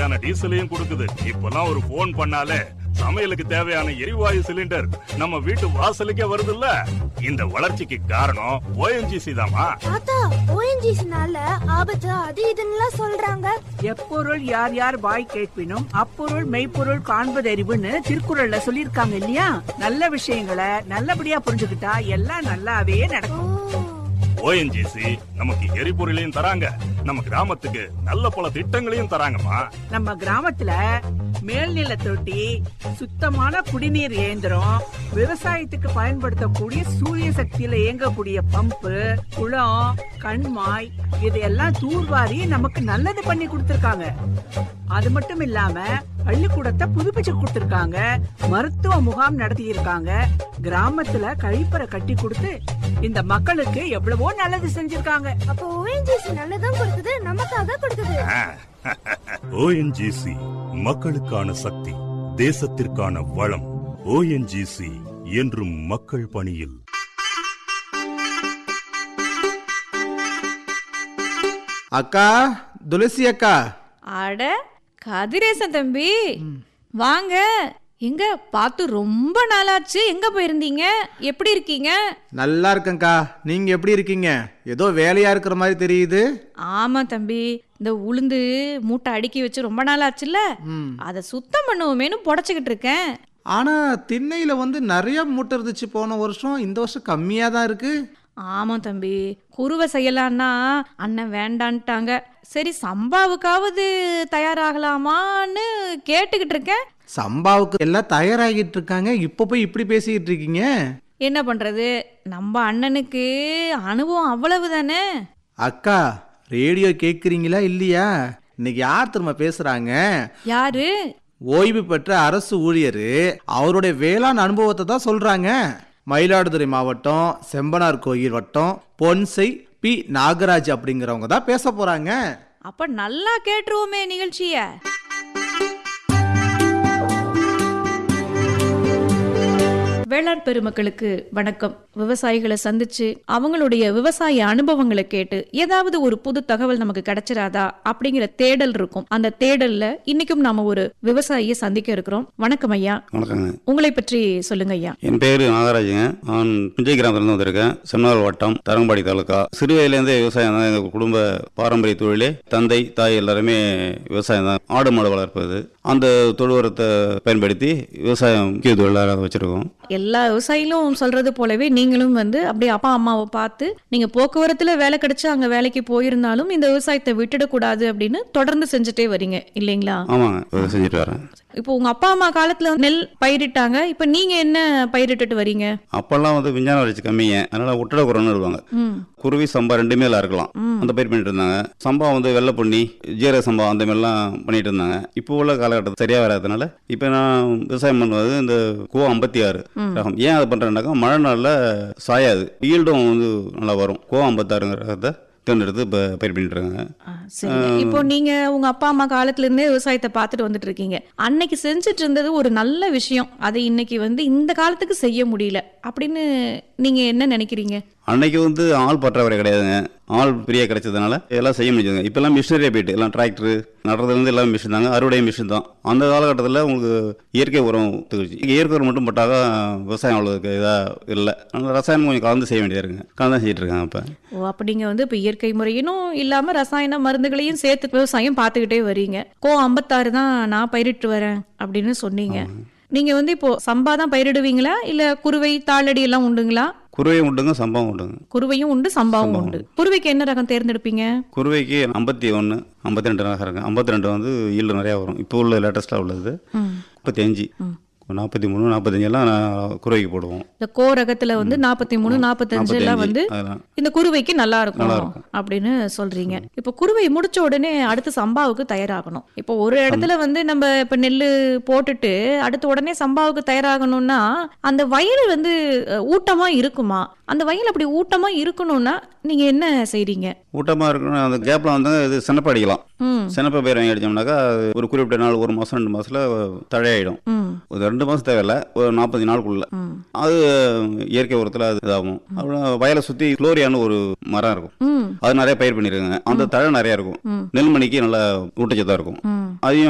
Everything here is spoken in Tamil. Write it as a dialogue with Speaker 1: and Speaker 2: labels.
Speaker 1: தேவையான டீசலையும் கொடுக்குது இப்பெல்லாம் ஒரு ஃபோன் பண்ணாலே சமையலுக்கு தேவையான எரிவாயு சிலிண்டர் நம்ம வீட்டு வாசலுக்கே வருதுல்ல இந்த வளர்ச்சிக்கு காரணம் ஓஎன்ஜிசி தாமா
Speaker 2: தாத்தா ஓஎன்ஜிசினால ஆபத்து அது இதுன்னுலாம் சொல்றாங்க
Speaker 3: எப்பொருள் யார் யார் வாய் கேட்பினும் அப்பொருள் மெய்ப்பொருள் காண்பதறிவுன்னு திருக்குறள்ல சொல்லியிருக்காங்க இல்லையா நல்ல விஷயங்களை நல்லபடியா புரிஞ்சுக்கிட்டா எல்லாம் நல்லாவே
Speaker 2: ஓ
Speaker 3: நடக்கும்
Speaker 1: ஓஎன்ஜிசி நமக்கு எரிபொருளையும் தராங்க நம்ம கிராமத்துக்கு நல்ல பல திட்டங்களையும் தராங்கம்மா
Speaker 3: நம்ம கிராமத்துல மேல்நில தொட்டி சுத்தமான குடிநீர் இயந்திரம் விவசாயத்துக்கு பயன்படுத்தக்கூடிய சூரிய சக்தியில இயங்கக்கூடிய பம்பு குளம் கண்மாய் இதையெல்லாம் தூர்வாரி நமக்கு நல்லது பண்ணி கொடுத்திருக்காங்க அது மட்டும் இல்லாம பள்ளிக்கூடத்தை புதுப்பிச்சு கொடுத்திருக்காங்க மருத்துவ முகாம் நடத்தி இருக்காங்க கிராமத்துல கழிப்பறை கட்டி கொடுத்து இந்த மக்களுக்கு எவ்வளவோ நல்லது செஞ்சிருக்காங்க
Speaker 2: அப்போ ஓஎன்ஜிசி நல்லதும் கொடுக்குது நமக்காக கொடுக்குது
Speaker 1: ஓஎன்ஜிசி மக்களுக்கான சக்தி தேசத்திற்கான வளம் ஓஎன்ஜிசி என்றும் மக்கள் பணியில்
Speaker 4: அக்கா துளசி அக்கா
Speaker 5: அட கதிரேசன் தம்பி வாங்க எங்க பார்த்து ரொம்ப நாளாச்சு எங்க போயிருந்தீங்க எப்படி இருக்கீங்க
Speaker 4: நல்லா இருக்கேங்க்கா நீங்க எப்படி இருக்கீங்க ஏதோ வேலையா இருக்கிற மாதிரி தெரியுது
Speaker 5: ஆமா தம்பி இந்த உளுந்து மூட்டை அடுக்கி வச்சு ரொம்ப நாள் ஆச்சுல்ல
Speaker 4: ம்.
Speaker 5: அதை சுத்தம் பண்ணுவோமேனு புடச்சிக்கிட்டு இருக்கேன்
Speaker 4: ஆனா திண்ணையில வந்து நிறைய மூட்டை இருந்துச்சு போன வருஷம் இந்த வருஷம் கம்மியா தான் இருக்கு
Speaker 5: ஆமா தம்பி குருவை செய்யலான்னா அண்ணன் வேண்டான்ட்டாங்க சரி சம்பாவுக்காவது தயாராகலாமான்னு கேட்டுக்கிட்டு இருக்கேன்
Speaker 4: சம்பாவுக்கு எல்லாம் தயாராகிட்டு இருக்காங்க இப்ப போய் இப்படி பேசிக்கிட்டு இருக்கீங்க
Speaker 5: என்ன பண்றது நம்ம அண்ணனுக்கு அனுபவம் அவ்வளவு தானே
Speaker 4: அக்கா ரேடியோ கேக்குறீங்களா இல்லையா இன்னைக்கு யார் திரும்ப பேசுறாங்க
Speaker 5: யாரு
Speaker 4: ஓய்வு பெற்ற அரசு ஊழியர் அவருடைய வேளாண் அனுபவத்தை தான் சொல்றாங்க மயிலாடுதுறை மாவட்டம் செம்பனார் கோயில் வட்டம் பொன்சை பி நாகராஜ் அப்படிங்கிறவங்க தான் பேச போறாங்க
Speaker 5: அப்ப நல்லா கேட்டுருவோமே நிகழ்ச்சிய வேளாண் பெருமக்களுக்கு வணக்கம் விவசாயிகளை சந்திச்சு அவங்களுடைய விவசாய அனுபவங்களை கேட்டு ஏதாவது ஒரு புது தகவல் நமக்கு கிடைச்சிராதா அப்படிங்கிற தேடல் இருக்கும் அந்த தேடல்ல இன்னைக்கும் நாம ஒரு விவசாயியை சந்திக்க இருக்கிறோம் வணக்கம் ஐயா
Speaker 6: வணக்கங்க
Speaker 5: உங்களை பற்றி சொல்லுங்க ஐயா
Speaker 6: என் பேர் நாகராஜுங்க நான் புஞ்சை கிராமத்துலேருந்து வந்திருக்கேன் செம்மனார் வட்டம் தரங்கம்பாடி தாலுக்கா சிறு வயதுலேருந்தே விவசாயம் தான் எங்கள் குடும்ப பாரம்பரிய தொழிலே தந்தை தாய் எல்லாருமே விவசாயம் தான் ஆடு மாடு வளர்ப்பது அந்த தொழு உரத்தை பயன்படுத்தி விவசாயம் முக்கிய தொழிலாக வச்சுருக்கோம்
Speaker 5: எல்லா விவசாயிகளும் சொல்றது போலவே நீங்களும் வந்து அப்படியே அப்பா அம்மாவை பார்த்து நீங்க போக்குவரத்துல வேலை கிடைச்சு அங்க வேலைக்கு போயிருந்தாலும் இந்த விவசாயத்தை விட்டுடக்கூடாது அப்படின்னு தொடர்ந்து செஞ்சுட்டே வரீங்க இல்லைங்களா
Speaker 6: ஆமாங்க இதை செஞ்சுட்டு வரேன்
Speaker 5: இப்போ உங்க அப்பா அம்மா காலத்துல நெல் பயிரிட்டாங்க இப்போ நீங்க என்ன பயிரிட்டுட்டு வரீங்க
Speaker 6: அப்போல்லாம் வந்து விஞ்ஞான வளர்ச்சி கம்மிங்க அதனால ஒட்டட குரம்னு இருப்பாங்க
Speaker 5: ம்
Speaker 6: குருவி சம்பா ரெண்டுமே எல்லாம் இருக்கலாம் அந்த பயிர் பண்ணிட்டு இருந்தாங்க சம்பா வந்து வெள்ளை பொன்னி ஜீரக சம்பா அந்த மாதிரிலாம் பண்ணிட்டு இருந்தாங்க இப்போ உள்ள காலகட்டத்தில் சரியா வராதனால இப்போ நான் விவசாயம் பண்ணுவது இந்த கோ ஐம்பத்தி ஆறு ரகம் ஏன் அதை பண்றேன்னாக்கா மழை நாளில் சாயாது ஈல்டும் வந்து நல்லா வரும் கோ ஐம்பத்தாறுங்கிற ரகத்தை தேர்ந்தெடுத்து இப்போ பயிர் பண்ணிட்டு இருக்காங்க
Speaker 5: ஆ, சரிங்க இப்போ நீங்க உங்க அப்பா அம்மா காலத்துல இருந்தே விவசாயத்தை பார்த்துட்டு வந்துட்டு இருக்கீங்க அன்னைக்கு செஞ்சுட்டு இருந்தது ஒரு நல்ல விஷயம் அதை இன்னைக்கு வந்து இந்த காலத்துக்கு செய்ய முடியல அப்படின்னு நீங்க என்ன நினைக்கிறீங்க
Speaker 6: அன்னைக்கு வந்து ஆள் பற்றாக்குறை கிடையாதுங்க ஆள் ஃப்ரீயாக கிடைச்சதுனால எல்லாம் செய்ய முடிஞ்சதுங்க இப்போல்லாம் மிஷினரியாக போயிட்டு எல்லாம் டிராக்டர் நடுறதுலேருந்து எல்லாம் மிஷின் தாங்க அறுவடை மிஷின் தான் அந்த காலகட்டத்தில் உங்களுக்கு இயற்கை உரம் ஒத்துக்கிச்சு இயற்கை உரம் மட்டும் போட்டாக விவசாயம் அவ்வளோக்கு இதாக இல்லை அதனால ரசாயனம் கொஞ்சம் கலந்து செய்ய வேண்டியதாக இருக்குங்க கலந்து தான் செஞ்சுட்டு இருக்காங்க இப்போ
Speaker 5: ஓ அப்ப நீங்க வந்து இப்ப இயற்கை முறையினும் இல்லாம ரசாயன மருந்துகளையும் சேர்த்து விவசாயம் பார்த்துக்கிட்டே வரீங்க கோ ஐம்பத்தாறு தான் நான் பயிரிட்டு வரேன் அப்படின்னு சொன்னீங்க நீங்க வந்து இப்போ சம்பா தான் பயிரிடுவீங்களா இல்ல குருவை தாளடி எல்லாம் உண்டுங்களா
Speaker 6: குருவையும் உண்டுங்க சம்பவம் உண்டுங்க
Speaker 5: குருவையும் உண்டு சம்பாவும் உண்டு குருவைக்கு என்ன ரகம் தேர்ந்தெடுப்பீங்க
Speaker 6: குருவைக்கு ஐம்பத்தி ஒன்று ஐம்பத்தி ரெண்டு ரகம் இருக்கு ஐம்பத்தி ரெண்டு வந்து ஈல்டு நிறையா வரும் இப்போ உள்ள லேட்டஸ்ட்டாக உள்ளது முப்பத்தி அஞ்சு நாற்பத்தி மூணு நாற்பத்தஞ்சு எல்லாம் நான் குருவைக்கு போடுவோம்
Speaker 5: இந்த கோ ரகத்துல வந்து நாற்பத்தி மூணு நாற்பத்தஞ்சு எல்லாம் வந்து
Speaker 6: அதெல்லாம்
Speaker 5: இந்த குருவைக்கு நல்லா
Speaker 6: நல்லா
Speaker 5: இருக்கும்
Speaker 6: இருக்கும்.
Speaker 5: அப்படின்னு சொல்றீங்க இப்போ குருவை முடிச்ச உடனே அடுத்து சம்பாவுக்கு தயாராகணும் இப்போ ஒரு இடத்துல வந்து நம்ம இப்ப நெல்லு போட்டுட்டு அடுத்து உடனே சம்பாவுக்கு தயாராகணும்னா அந்த வயல் வந்து அஹ், ஊட்டமா இருக்குமா அந்த வயல் அப்படி ஊட்டமா இருக்கணும்னா நீங்க என்ன செய்றீங்க
Speaker 6: ஊட்டமாக இருக்கணும் அந்த கேப்பில் வந்து இது சின்னப்ப அடிக்கலாம்
Speaker 5: ம்
Speaker 6: சின்னப்ப பயிர் வாங்கி அடிச்சோம்னாக்கா அது ஒரு குறிப்பிட்ட நாள் ஒரு மாதம் ரெண்டு மாதத்தில் தழையாயிடும்
Speaker 5: ம்
Speaker 6: ஒரு ரெண்டு மாதம் தேவையில்ல ஒரு நாற்பத்தஞ்சு நாளுக்குள்ள
Speaker 5: ம்
Speaker 6: அது இயற்கை உரத்தில் அது இதாகும் அப்புறம் வயலை சுற்றி குளோரியான்னு ஒரு மரம் இருக்கும்
Speaker 5: ம்
Speaker 6: அது நிறைய பயிர் பண்ணியிருக்காங்க அந்த தழை நிறைய இருக்கும் நெல்மணிக்கு நல்ல ஊட்டச்சத்தாக இருக்கும்
Speaker 5: ம்
Speaker 6: அதையும்